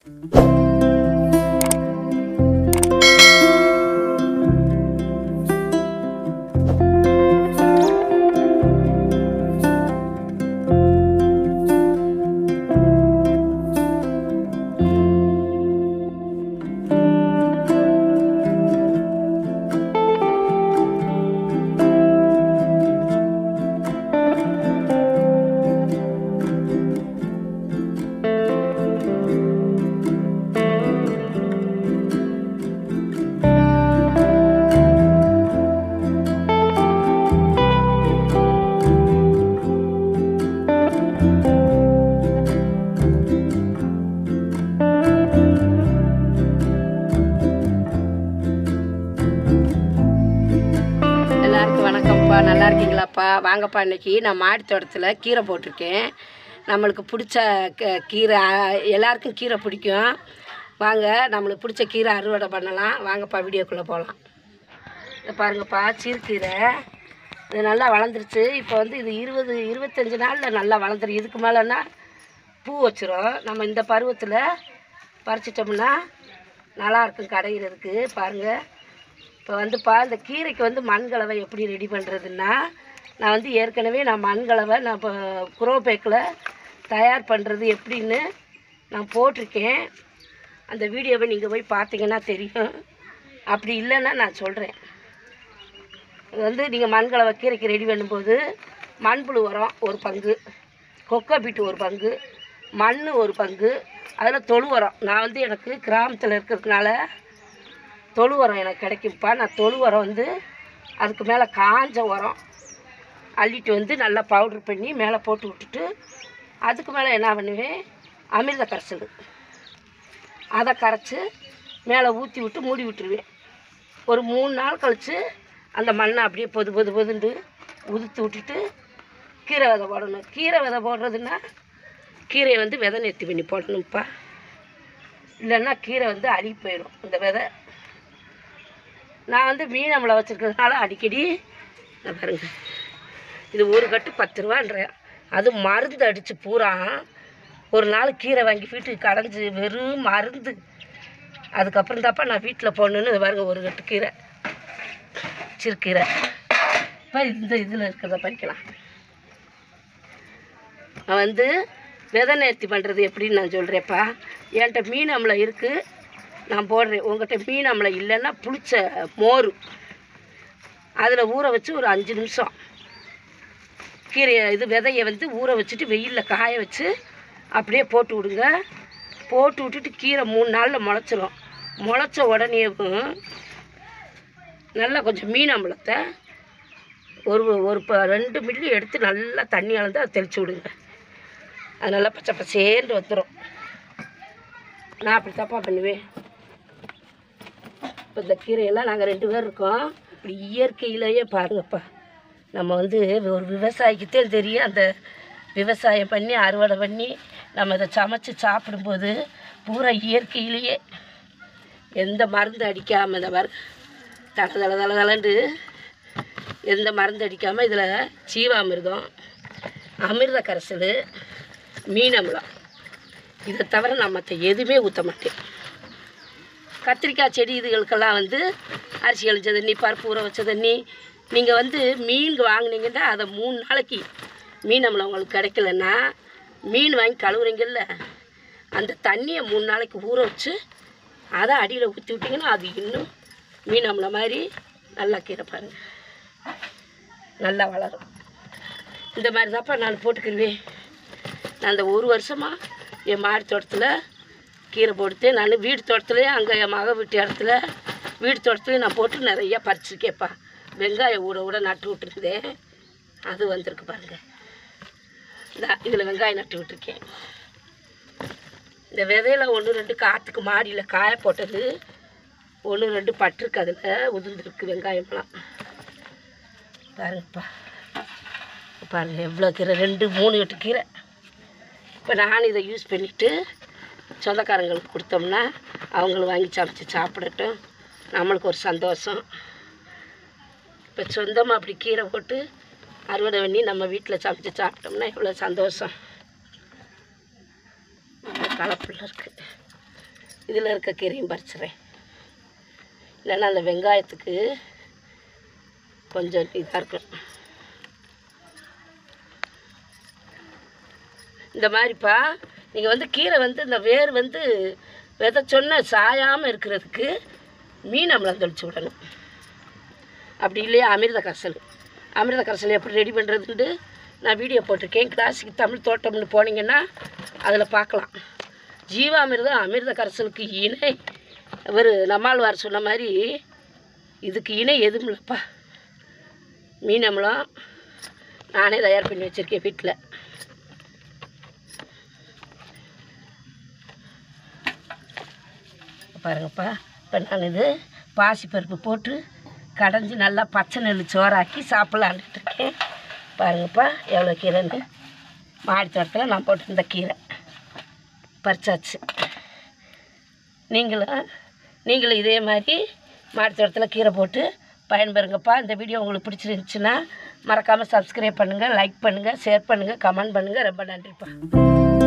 எல்லாருக்கும் வணக்கம்ப்பா நல்லா இருக்கீங்களாப்பா வாங்கப்பா இன்னைக்கு நான் மாடி தோட்டத்தில் கீரை போட்டிருக்கேன் நம்மளுக்கு பிடிச்ச க- கீரை அஹ், எல்லாருக்கும் கீரை பிடிக்கும் வாங்க நம்மளுக்கு பிடிச்ச கீரை அறுவடை பண்ணலாம் வாங்கப்பா வீடியோக்குள்ளே போகலாம் இதை பாருங்கப்பா சிறுகீரை இது நல்லா வளர்ந்துருச்சு இப்போ வந்து இது இருபது இருபத்தஞ்சி நாளில் நல்லா வளர்ந்துரும் இதுக்கு மேலேன்னா பூ வச்சிரும் நம்ம இந்த பருவத்தில் பறிச்சிட்டோம்னா நல்லா இருக்கும் கடையிறதுக்கு பாருங்கள் இப்போ வந்துப்பா இந்த கீரைக்கு வந்து மண்கலவை எப்படி ரெடி பண்ணுறதுன்னா நான் வந்து ஏற்கனவே நான் மண்கலவை நான் இப்போ குரோ பேக்கில் தயார் பண்ணுறது எப்படின்னு நான் போட்டிருக்கேன் அந்த வீடியோவை நீங்கள் போய் பார்த்தீங்கன்னா தெரியும் அப்படி இல்லைன்னா நான் சொல்கிறேன் இது வந்து நீங்கள் மண்கலவை கீரைக்கு ரெடி பண்ணும்போது மண்புழு உரம் ஒரு பங்கு கொக்கோ பீட்டு ஒரு பங்கு மண் ஒரு பங்கு அதில் தொழு உரம் நான் வந்து எனக்கு கிராமத்தில் இருக்கிறதுனால தொழு உரம் எனக்கு கிடைக்கும்ப்பா நான் தொழு உரம் வந்து அதுக்கு மேலே காஞ்ச உரம் அள்ளிட்டு வந்து நல்லா பவுட்ரு பண்ணி மேலே போட்டு விட்டுட்டு அதுக்கு மேலே என்ன பண்ணுவேன் அமிர்த கரைசல் அதை கரைச்சி மேலே ஊற்றி விட்டு மூடி விட்டுருவேன் ஒரு மூணு நாள் கழித்து அந்த மண்ணை அப்படியே பொது பொது பொதுண்டு உதுத்து விட்டுட்டு கீரை விதை போடணும் கீரை விதை போடுறதுன்னா கீரையை வந்து விதை நெத்தி பண்ணி போடணும்ப்பா இல்லைன்னா கீரை வந்து அழி போயிடும் இந்த விதை நான் வந்து மீன் அமலை வச்சுருக்கிறதுனால அடிக்கடி இந்த பாருங்க இது ஒரு கட்டு பத்து ரூபான்றேன் அது மருந்து அடித்து பூரா ஒரு நாள் கீரை வாங்கி வீட்டுக்கு கடைஞ்சி வெறும் மருந்து அதுக்கப்புறம் தாப்பா நான் வீட்டில் போடணுன்னு இது பாருங்க ஒரு கட்டு கீரை சிறுக்கீரை இப்போ இந்த இதில் இருக்கிறத பறிக்கலாம் நான் வந்து விதை நேர்த்தி பண்ணுறது எப்படின்னு நான் சொல்கிறேன்ப்பா என்கிட்ட மீன் அமலை இருக்குது நான் போடுறேன் உங்கள்கிட்ட மீன் அமலை இல்லைன்னா புளிச்ச மோர் அதில் ஊற வச்சு ஒரு அஞ்சு நிமிஷம் கீரையை இது விதையை வந்து ஊற வச்சுட்டு வெயிலில் காய வச்சு அப்படியே போட்டு விடுங்க போட்டு விட்டுட்டு கீரை மூணு நாளில் முளைச்சிரும் முளைச்ச உடனேவும் நல்லா கொஞ்சம் மீன் அம்பலத்தை ஒரு ஒரு ப ரெண்டு மில்லி எடுத்து நல்லா தண்ணி அளந்து அதை தெளித்து விடுங்க அது நல்லா பச்சை பசேர்ந்து வந்துடும் நான் அப்படி தப்பாக பண்ணுவேன் இப்போ இந்த கீரையெல்லாம் நாங்கள் ரெண்டு பேர் இருக்கோம் இப்படி இயற்கையிலேயே பாருங்கப்பா நம்ம வந்து ஒரு விவசாயிக்குத்தே தெரியும் அந்த விவசாயம் பண்ணி அறுவடை பண்ணி நம்ம இதை சமைச்சு சாப்பிடும்போது பூரா இயற்கையிலேயே எந்த மருந்து அடிக்காமல் இந்த மரு தல தல தல தலண்டு எந்த மருந்து அடிக்காமல் இதில் ஜீவாமிர்தம் அமிர்த கரைசல் மீன் அமிலம் இதை தவிர நான் மற்ற எதுவுமே ஊற்ற மாட்டேன் கத்திரிக்காய் செடி இதுகளுக்கெல்லாம் வந்து அரிசி கழிச்ச தண்ணி பருப்பு ஊற வச்ச தண்ணி நீங்கள் வந்து மீன் வாங்குனீங்கன்னா அதை மூணு நாளைக்கு மீன் அமிலம் உங்களுக்கு கிடைக்கலன்னா மீன் வாங்கி கழுவுறீங்கல்ல அந்த தண்ணியை மூணு நாளைக்கு ஊற வச்சு அதை அடியில் ஊற்றி விட்டிங்கன்னா அது இன்னும் மீன் அமிலம் மாதிரி நல்லா கீரை பாருங்க நல்லா வளரும் இந்த மாதிரி தான்ப்பா நான் போட்டுக்கிருவேன் நான் அந்த ஒரு வருஷமாக என் மாடி தோட்டத்தில் கீரை போட்டு நான் வீடு தோட்டத்துலேயும் அங்கே என் மக வீட்டு இடத்துல வீடு தோட்டத்துலேயும் நான் போட்டு நிறையா பறிச்சிருக்கேன்ப்பா வெங்காயம் ஊட ஊட நட்டு விட்டுருந்தேன் அது வந்திருக்கு பாருங்கள் இந்த இதில் வெங்காயம் நட்டு விட்டுருக்கேன் இந்த விதையில ஒன்று ரெண்டு காற்றுக்கு மாடியில் காய போட்டது ஒன்று ரெண்டு பட்டிருக்கு அதில் உதிர்ந்துருக்கு வெங்காயம்லாம் பாருங்கப்பா பாருங்கள் எவ்வளோ கீரை ரெண்டு மூணு எட்டு கீரை இப்போ நான் இதை யூஸ் பண்ணிவிட்டு சொந்தக்காரங்களுக்கு கொடுத்தோம்னா அவங்களும் வாங்கி சமைச்சு சாப்பிடட்டும் நம்மளுக்கு ஒரு சந்தோஷம் இப்போ சொந்தமாக அப்படி கீரை போட்டு அறுவடை பண்ணி நம்ம வீட்டில் சமைச்சு சாப்பிட்டோம்னா எவ்வளோ சந்தோஷம் நல்ல கலப்புள்ள இருக்குது இதில் இருக்க கீரையும் பறிச்சிடுறேன் இல்லைன்னா அந்த வெங்காயத்துக்கு கொஞ்சம் இதாக இருக்கும் இந்த மாதிரிப்பா நீங்கள் வந்து கீரை வந்து இந்த வேர் வந்து விதைச்சொன்ன சாயாமல் இருக்கிறதுக்கு மீன் அமிலம் தெளிச்சு விடணும் அப்படி இல்லையா அமிர்த கரைசல் அமிர்த கரைசல் எப்படி ரெடி பண்ணுறதுன்ட்டு நான் வீடியோ போட்டிருக்கேன் கிளாசிக் தமிழ் தோட்டம்னு போனீங்கன்னா அதில் பார்க்கலாம் ஜீவாமிர்தம் அமிர்த கரைசலுக்கு இணை ஒரு நம்மாழ்வார் சொன்ன மாதிரி இதுக்கு இணை எதுவும் இல்லைப்பா மீன் அமிலம் நானே தயார் பண்ணி வச்சுருக்கேன் வீட்டில் பாருங்கப்பா இப்போ நான் இது பாசிப்பருப்பு போட்டு கடைஞ்சி நல்லா பச்சை நெல் சோறாக்கி சாப்பிட்லான்ட்டு இருக்கேன் பாருங்கப்பா எவ்வளோ கீரைன்னு மாடி தோட்டத்தில் நான் போட்டிருந்த கீரை பறிச்சாச்சு நீங்களும் நீங்களும் இதே மாதிரி மாடி தோட்டத்தில் கீரை போட்டு பயன்பெறுங்கப்பா இந்த வீடியோ உங்களுக்கு பிடிச்சிருந்துச்சுன்னா மறக்காமல் சப்ஸ்கிரைப் பண்ணுங்கள் லைக் பண்ணுங்கள் ஷேர் பண்ணுங்கள் கமெண்ட் பண்ணுங்கள் ரொம்ப நன்றிப்பா